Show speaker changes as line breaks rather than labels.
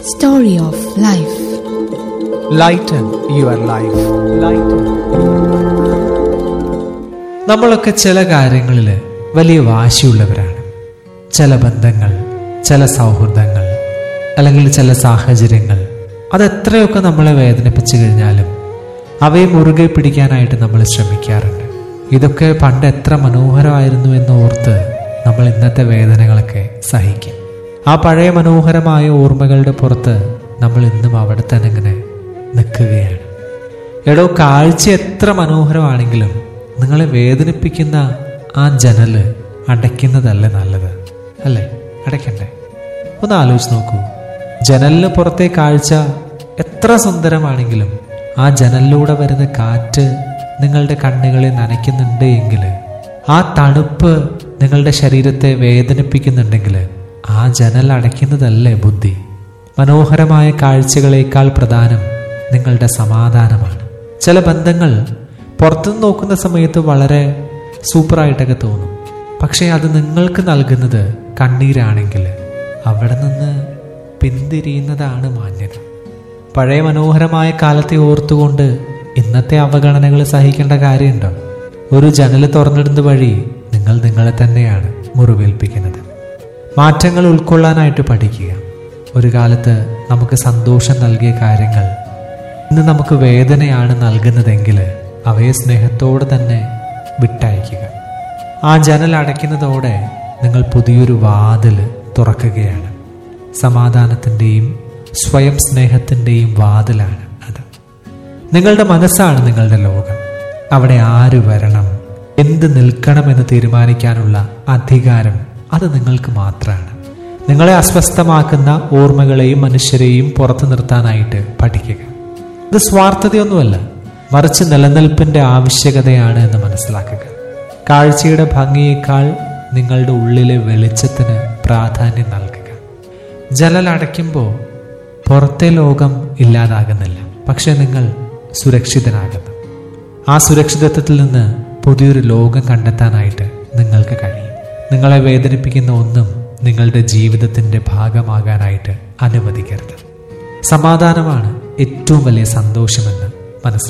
Story of Life.
Lighten your life lighten നമ്മളൊക്കെ ചില കാര്യങ്ങളിൽ വലിയ വാശിയുള്ളവരാണ് ചില ബന്ധങ്ങൾ ചില സൗഹൃദങ്ങൾ അല്ലെങ്കിൽ ചില സാഹചര്യങ്ങൾ അതെത്രയൊക്കെ നമ്മളെ വേദനിപ്പിച്ചു കഴിഞ്ഞാലും അവയെ മുറുകെ പിടിക്കാനായിട്ട് നമ്മൾ ശ്രമിക്കാറുണ്ട് ഇതൊക്കെ പണ്ട് എത്ര മനോഹരമായിരുന്നു എന്ന് ഓർത്ത് നമ്മൾ ഇന്നത്തെ വേദനകളൊക്കെ സഹിക്കും ആ പഴയ മനോഹരമായ ഓർമ്മകളുടെ പുറത്ത് നമ്മൾ ഇന്നും അവിടെ തന്നെ ഇങ്ങനെ നിൽക്കുകയാണ് എടോ കാഴ്ച എത്ര മനോഹരമാണെങ്കിലും നിങ്ങളെ വേദനിപ്പിക്കുന്ന ആ ജനല് അടയ്ക്കുന്നതല്ല നല്ലത് അല്ലേ അടയ്ക്കണ്ടേ ഒന്ന് ആലോചിച്ച് നോക്കൂ ജനലിന് പുറത്തെ കാഴ്ച എത്ര സുന്ദരമാണെങ്കിലും ആ ജനലിലൂടെ വരുന്ന കാറ്റ് നിങ്ങളുടെ കണ്ണുകളെ നനയ്ക്കുന്നുണ്ട് എങ്കിൽ ആ തണുപ്പ് നിങ്ങളുടെ ശരീരത്തെ വേദനിപ്പിക്കുന്നുണ്ടെങ്കിൽ ആ ജനൽ അടയ്ക്കുന്നതല്ലേ ബുദ്ധി മനോഹരമായ കാഴ്ചകളേക്കാൾ പ്രധാനം നിങ്ങളുടെ സമാധാനമാണ് ചില ബന്ധങ്ങൾ പുറത്തുനിന്ന് നോക്കുന്ന സമയത്ത് വളരെ സൂപ്പറായിട്ടൊക്കെ തോന്നും പക്ഷേ അത് നിങ്ങൾക്ക് നൽകുന്നത് കണ്ണീരാണെങ്കിൽ അവിടെ നിന്ന് പിന്തിരിയുന്നതാണ് മാന്യത പഴയ മനോഹരമായ കാലത്തെ ഓർത്തുകൊണ്ട് ഇന്നത്തെ അവഗണനകൾ സഹിക്കേണ്ട കാര്യമുണ്ടോ ഒരു ജനൽ തുറന്നിടുന്നത് വഴി നിങ്ങൾ നിങ്ങളെ തന്നെയാണ് മുറിവേൽപ്പിക്കുന്നത് മാറ്റങ്ങൾ ഉൾക്കൊള്ളാനായിട്ട് പഠിക്കുക ഒരു കാലത്ത് നമുക്ക് സന്തോഷം നൽകിയ കാര്യങ്ങൾ ഇന്ന് നമുക്ക് വേദനയാണ് നൽകുന്നതെങ്കിൽ അവയെ സ്നേഹത്തോടെ തന്നെ വിട്ടയക്കുക ആ ജനൽ അടയ്ക്കുന്നതോടെ നിങ്ങൾ പുതിയൊരു വാതിൽ തുറക്കുകയാണ് സമാധാനത്തിൻ്റെയും സ്വയം സ്നേഹത്തിൻ്റെയും വാതിലാണ് അത് നിങ്ങളുടെ മനസ്സാണ് നിങ്ങളുടെ ലോകം അവിടെ ആര് വരണം എന്ത് നിൽക്കണമെന്ന് തീരുമാനിക്കാനുള്ള അധികാരം അത് നിങ്ങൾക്ക് മാത്രമാണ് നിങ്ങളെ അസ്വസ്ഥമാക്കുന്ന ഓർമ്മകളെയും മനുഷ്യരെയും പുറത്തു നിർത്താനായിട്ട് പഠിക്കുക ഇത് സ്വാർത്ഥതയൊന്നുമല്ല മറിച്ച് നിലനിൽപ്പിന്റെ ആവശ്യകതയാണ് എന്ന് മനസ്സിലാക്കുക കാഴ്ചയുടെ ഭംഗിയേക്കാൾ നിങ്ങളുടെ ഉള്ളിലെ വെളിച്ചത്തിന് പ്രാധാന്യം നൽകുക ജനൽ അടയ്ക്കുമ്പോൾ പുറത്തെ ലോകം ഇല്ലാതാകുന്നില്ല പക്ഷെ നിങ്ങൾ സുരക്ഷിതനാകുന്നു ആ സുരക്ഷിതത്വത്തിൽ നിന്ന് പുതിയൊരു ലോകം കണ്ടെത്താനായിട്ട് നിങ്ങൾക്ക് കഴിയും നിങ്ങളെ വേദനിപ്പിക്കുന്ന ഒന്നും നിങ്ങളുടെ ജീവിതത്തിന്റെ ഭാഗമാകാനായിട്ട് അനുവദിക്കരുത് സമാധാനമാണ് ഏറ്റവും വലിയ സന്തോഷമെന്ന് മനസ്സിലാക്കുക